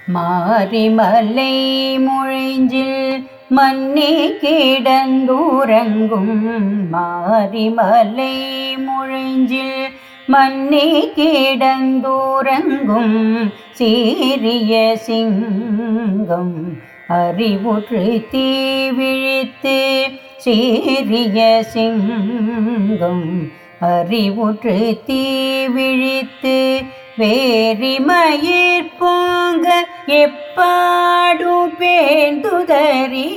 மாரிமலை மொழிஞ்சில் மன்னி கிடந்தூரங்கும் மாரிமலை மொழிஞ்சில் மன்னி கிடந்தூரங்கும் சீரிய சிங்கம் அறிவுற்று தீவிழித்து சீரிய சிங்கம் அறிவுற்று தீவிழித்து வேரிமயிர் போங்க எப்பாடு பேந்துதறி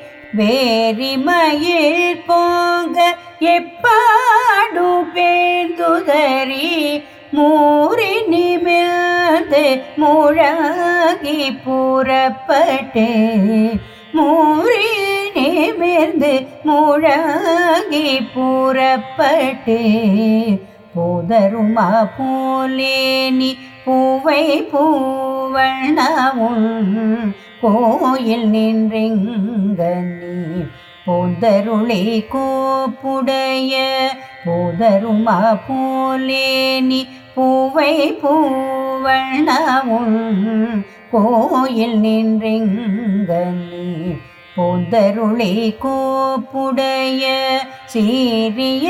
வேரிமயிர் போங்க எப்பாடு பேந்துதறி மூறி நிமிர்ந்து முழங்கி புறப்பட்டு மூறி நிமிர்ந்து முழங்கி புறப்பட்டு போதருமா போலேனி பூவை பூவண்ணவும் கோயில் நின்றெங்க நீ போந்தருளை கோப்புடைய போதருமா போலேனி பூவை பூவண்ணவும் கோயில் நின்றெங்க நீ போந்தருளை கோப்புடைய சீரிய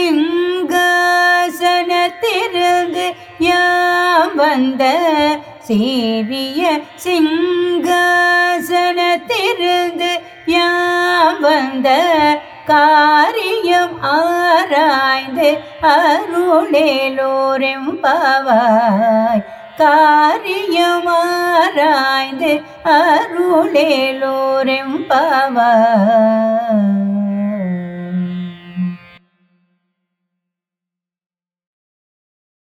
சிங்காசனத்திருந்து யாம் வந்த சீரிய சிங்காசனத்திருந்து யாம் வந்த காரியம் ஆராய்ந்து அருளேலோரெம் பாவாய் காரியம் ஆராய்ந்து அருளேலோரெம் பாவாய்